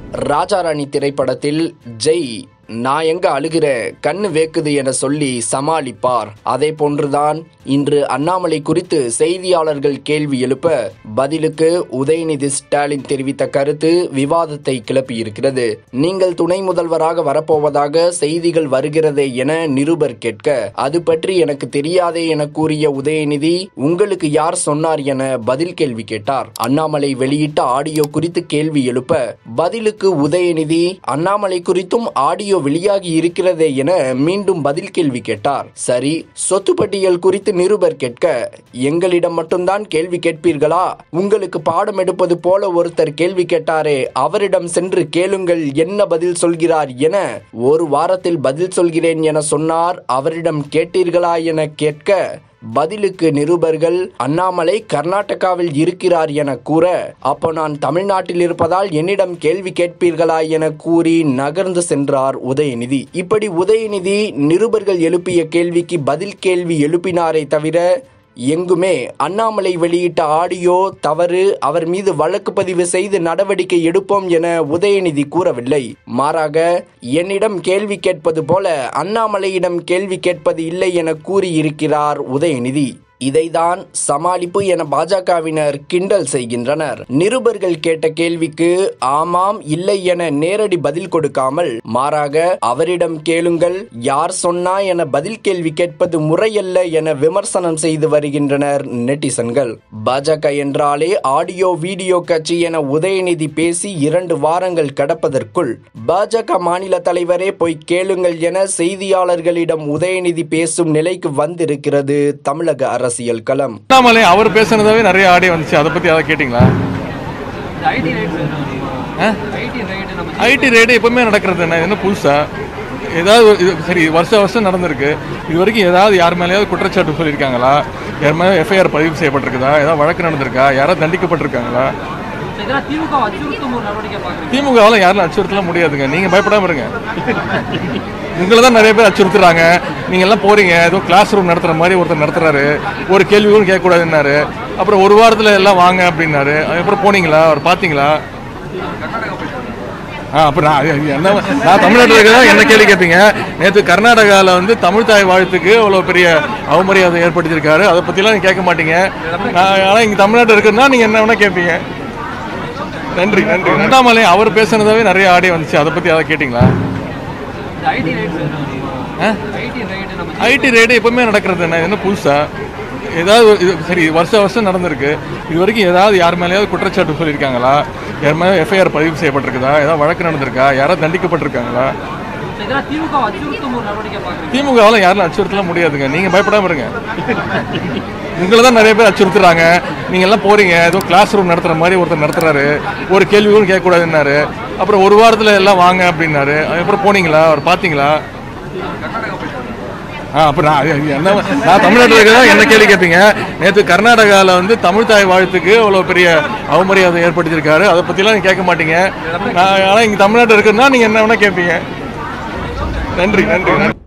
ராஜாராணி திரைப்படத்தில் ஜெய் நான் எங்க அழுகிறேன் கண்ணு வேக்குது என சொல்லி சமாளிப்பார் அதே போன்றுதான் இன்று அண்ணாமலை குறித்து செய்தியாளர்கள் கேள்வி எழுப்ப பதிலுக்கு உதயநிதி ஸ்டாலின் தெரிவித்த கருத்து விவாதத்தை கிளப்பியிருக்கிறது நீங்கள் துணை முதல்வராக வரப்போவதாக செய்திகள் வருகிறதே என நிருபர் கேட்க அது பற்றி எனக்கு தெரியாதே என கூறிய உதயநிதி உங்களுக்கு யார் சொன்னார் என பதில் கேள்வி கேட்டார் அண்ணாமலை வெளியிட்ட ஆடியோ குறித்து கேள்வி எழுப்ப பதிலுக்கு உதயநிதி அண்ணாமலை குறித்தும் ஆடியோ வெளியாகி இருக்கிறதே என மீண்டும் பதில் கேள்வி கேட்டார் சரி சொத்து பட்டியல் குறித்து நிருபர் கேட்க எங்களிடம் மட்டும்தான் கேள்வி கேட்பீர்களா உங்களுக்கு பாடம் எடுப்பது போல ஒருத்தர் கேள்வி கேட்டாரே அவரிடம் சென்று கேளுங்கள் என்ன பதில் சொல்கிறார் என ஒரு வாரத்தில் பதில் சொல்கிறேன் என சொன்னார் அவரிடம் கேட்டீர்களா என கேட்க பதிலுக்கு நிருபர்கள் அண்ணாமலை கர்நாடகாவில் இருக்கிறார் என கூற அப்போ நான் தமிழ்நாட்டில் இருப்பதால் என்னிடம் கேள்வி கேட்பீர்களா என கூறி நகர்ந்து சென்றார் உதயநிதி இப்படி உதயநிதி நிருபர்கள் எழுப்பிய கேள்விக்கு பதில் கேள்வி எழுப்பினாரே தவிர எங்குமே அண்ணாமலை வெளியிட்ட ஆடியோ தவறு அவர் மீது வழக்கு பதிவு செய்து நடவடிக்கை எடுப்போம் என உதயநிதி கூறவில்லை மாறாக என்னிடம் கேள்வி கேட்பது போல அண்ணாமலையிடம் கேள்வி கேட்பது இல்லை என கூறியிருக்கிறார் உதயநிதி இதைதான் சமாளிப்பு என பாஜகவினர் கிண்டல் செய்கின்றனர் நிருபர்கள் கேட்ட கேள்விக்கு ஆமாம் இல்லை என நேரடி பதில் கொடுக்காமல் மாறாக அவரிடம் கேளுங்கள் யார் சொன்னா என பதில் கேள்வி கேட்பது முறையல்ல என விமர்சனம் செய்து வருகின்றனர் நெட்டிசன்கள் பாஜக என்றாலே ஆடியோ வீடியோ கட்சி என உதயநிதி பேசி இரண்டு வாரங்கள் கடப்பதற்குள் பாஜக மாநில தலைவரே போய் கேளுங்கள் என செய்தியாளர்களிடம் உதயநிதி பேசும் நிலைக்கு வந்திருக்கிறது தமிழக அரசு அரசியல் களம் அண்ணாமலை அவர் பேசுனதாவே நிறைய ஆடியோ வந்துச்சு அதை பத்தி ஏதாவது கேட்டிங்களா இந்த ஐடி ரைட் ஐடி ரைட் நம்ம ஐடி ரேடு எப்பவுமே நடக்கிறது என்ன என்ன புதுசா ஏதாவது ஒரு- இது சரி வருஷம் வருஷம் நடந்திருக்கு இது வரைக்கும் ஏதாவது யார் மேலேயாவது குற்றச்சாட்டு சொல்லியிருக்காங்களா யார் மேலே எஃப்ஐஆர் பதிவு செய்யப்பட்டிருக்குதா ஏதாவது வழக்கு நடந்திருக்கா யாராவது தண்டிக்கப்பட்டிருக்காங்களா இதெல்லாம் திமுக அச்சுறுத்தும் ஒரு நடவடிக்கை பார்க்குறீங்க திமுகவால் யாரும் அச்சுறுத்தலாம் முடியாதுங்க நீங்கள் பயப்படாம இருங்க உங்களை தான் நிறைய பேர் அச்சுறுத்துறாங்க நீங்க எல்லாம் போறீங்க ஏதோ கிளாஸ் ரூம் நடத்துற மாதிரி ஒருத்தர் நடத்துறாரு ஒரு கேள்வி கூட கேட்கக்கூடாதுன்னாரு அப்புறம் ஒரு வாரத்தில் எல்லாம் வாங்க அப்படின்னாரு அதுக்கப்புறம் போனீங்களா அவர் பார்த்தீங்களா ஆ அப்போ நான் அது என்ன நான் தமிழ்நாட்டில் இருக்கிறதா என்ன கேள்வி கேட்பீங்க நேற்று கர்நாடகாவில் வந்து தமிழ் தாய் வாழ்த்துக்கு அவ்வளோ பெரிய அவமரியாதை ஏற்படுத்தியிருக்காரு அதை பற்றிலாம் நீங்க கேட்க மாட்டீங்க நான் ஆனால் இங்கே தமிழ்நாட்டில் இருக்குன்னா நீங்கள் என்ன வேணால் கேட்பீங்க நன்றி நன்றி அண்ணாமலை அவர் பேசுனதாவே நிறைய ஆடியோ வந்துச்சு அதை பற்றி ஏதாவது கேட்டிங்களா இந்த ஐடி ரைட் ஐடி ரைட் நம்ம ஐடி ரேடு எப்பவுமே நடக்கிறது என்ன என்ன புதுசா ஏதாவது ஒரு- இது சரி வருஷம் வருஷம் நடந்திருக்கு இது வரைக்கும் ஏதாவது யார் மேலேயாவது குற்றச்சாட்டு சொல்லியிருக்காங்களா யார் மேலே எஃப்ஐஆர் பதிவு செய்யப்பட்டிருக்குதா ஏதாவது வழக்கு நடந்திருக்கா யாராவது தண்டிக்கப்பட்டிருக்காங்களா இதெல்லாம் திமுக அச்சுறுத்தும் ஒரு நடவடிக்கை பார்க்குறீங்க திமுகவால் யாரும் அச்சுறுத்தலாம் முடியாதுங்க நீங்கள் பயப்படாம இருங்க உங்களை தான் நிறைய பேர் அச்சுறுத்துறாங்க நீங்கள் எல்லாம் போறீங்க ஏதோ கிளாஸ் ரூம் நடத்துற மாதிரி ஒருத்தர் நடத்துறாரு ஒரு கேள்வி கூட கேட்கக்கூடாதுன்னாரு அப்புறம் ஒரு வாரத்தில் எல்லாம் வாங்க அப்படின்னாரு அதுக்கப்புறம் போனீங்களா அவர் பார்த்தீங்களா ஆ அப்போ நான் அது என்ன நான் தமிழ்நாட்டில் இருக்கிறதா என்ன கேள்வி கேட்பீங்க நேற்று கர்நாடகாவில் வந்து தமிழ் தாய் வாழ்த்துக்கு அவ்வளோ பெரிய அவமரியாதை ஏற்படுத்தியிருக்காரு அதை பற்றிலாம் நீங்க கேட்க மாட்டீங்க நான் ஆனால் இங்கே தமிழ்நாட்டில் இருக்குன்னா நீங்கள் என்ன வேணால் கேட்பீங்க நன்றி நன்றி நன்றி